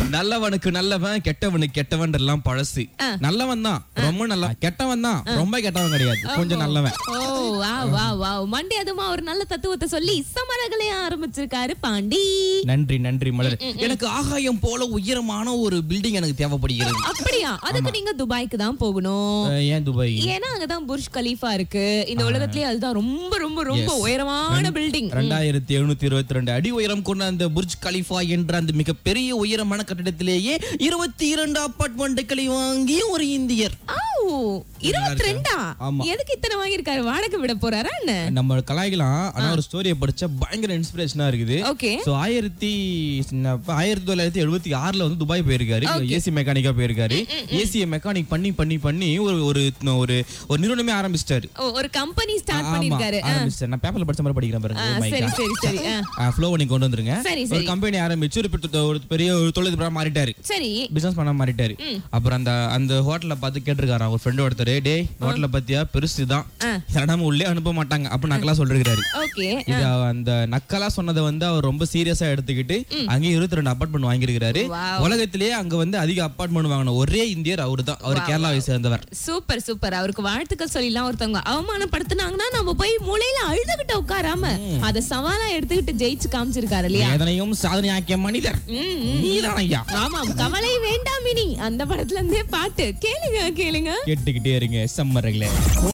நல்லவனுக்கு நல்லவன் கெட்டவனுக்கு கெட்டவன் எல்லாம் பழசு நல்லவன் தான் ரொம்ப நல்ல கெட்டவன் தான் ரொம்ப கெட்டவன் கிடையாது கொஞ்சம் நல்லவன் ஓ வா வா வா மண்டே அதுமா ஒரு நல்ல தத்துவத்தை சொல்லி சமரகலையா ஆரம்பிச்சிருக்காரு பாண்டி நன்றி நன்றி மலர் எனக்கு ஆகாயம் போல உயரமான ஒரு பில்டிங் எனக்கு தேவைப்படுகிறது அப்படியா அதுக்கு நீங்க துபாய்க்கு தான் போகணும் அஹ், ஏன் துபாய் ஏன்னா அங்கதான் புர்ஜ் கலீஃபா இருக்கு இந்த உலகத்திலேயே அதுதான் ரொம்ப ரொம்ப ரொம்ப உயரமான பில்டிங் ரெண்டாயிரத்தி எழுநூத்தி இருபத்தி ரெண்டு அடி உயரம் கொண்ட அந்த புர்ஜ் கலிஃபா என்ற அந்த மிகப்பெரிய உயரமான கட்டிடத்திலேயே இருபத்தி இரண்டு அப்பார்ட்மெண்ட்டுகளை வாங்கிய ஒரு இந்தியர் இருபத்தி ரெண்டா ஆமா. எதுக்கு இத்தனை வாங்கியிருக்காரு வாடகை விட போறாரா என்ன நம்ம கலாய்க்கலாம் ஆனா ஒரு ஸ்டோரியை படிச்சா பயங்கர இன்ஸ்பிரேஷனா இருக்குது ஓகே சோ ஆயிரத்தி சின்ன- ஆயிரத்தி தொள்ளாயிரத்தி எழுபத்தி ஆறுல வந்து துபாய் போயிருக்காரு ஏசி மெக்கானிக்கா போயிருக்காரு ஏசியை மெக்கானிக் பண்ணி பண்ணி பண்ணி ஒரு ஒரு ஒரு ஒரு நிறுவனமே ஆரம்பிச்சிட்டாரு ஒரு கம்பெனி ஸ்டார்ட் ஆமா பண்ணிருக்காரு ஆரம்பிச்சிட்டாரு நான் பேப்பர்ல படிச்ச மாதிரி படிக்கிறேன் ஆ, பாருங்க சரி சரி சரி ஆ. ஃப்ளோ பண்ணி கொண்டு வந்துருங்க சரி, ஒரு கம்பெனி ஆரம்பிச்சு ஒரு பெரிய- ஒரு பெரிய ஒரு தொழில் மாறிட்டாரு சரி பிசினஸ் பண்ண மாறிட்டாரு அப்புறம் அந்த அந்த ஹோட்டல்ல பார்த்து கேட்டிருக்காராம் ஒரு ஃப்ரெண்ட் ஒருத்தர் டேய் ஹோட்டல்ல பத்தியா பெருசு தான் நம்ம உள்ளே அனுப்ப மாட்டாங்க அப்ப நக்கலா சொல்லிருக்காரு ஓகே இது அவ- அந்த நக்கலா சொன்னதை வந்து அவர் ரொம்ப சீரியஸா எடுத்துக்கிட்டு அங்கேயும் இருபத்தி ரெண்டு அப்பார்ட்மெண்ட் வாங்கியிருக்காரு Wow. உலகத்திலேயே அங்க வந்து அதிக அப்பார்ட்மெண்ட் வாங்கின ஒரே இந்தியர் அவரு தான் அவர் கேரளாவை சேர்ந்தவர் சூப்பர் சூப்பர் அவருக்கு வாழ்த்துக்கள் சொல்லலாம் ஒருத்தவங்க அவமானப்படுத்துனாங்கன்னா நம்ம போய் மூலையில அழுதுகிட்ட உட்காராம அத சவாலா எடுத்துக்கிட்டு ஜெயிச்சு காமிச்சிருக்காரு இல்லையா எதனையும் சாதனையாக்கிய மனிதர் ம், ம். நீதான் ஐயா ஆமாம் கவலை வேண்டாம் இனி அந்த படத்துல இருந்தே பாட்டு கேளுங்க கேளுங்க கேட்டுக்கிட்டே இருங்க சம்மர்களே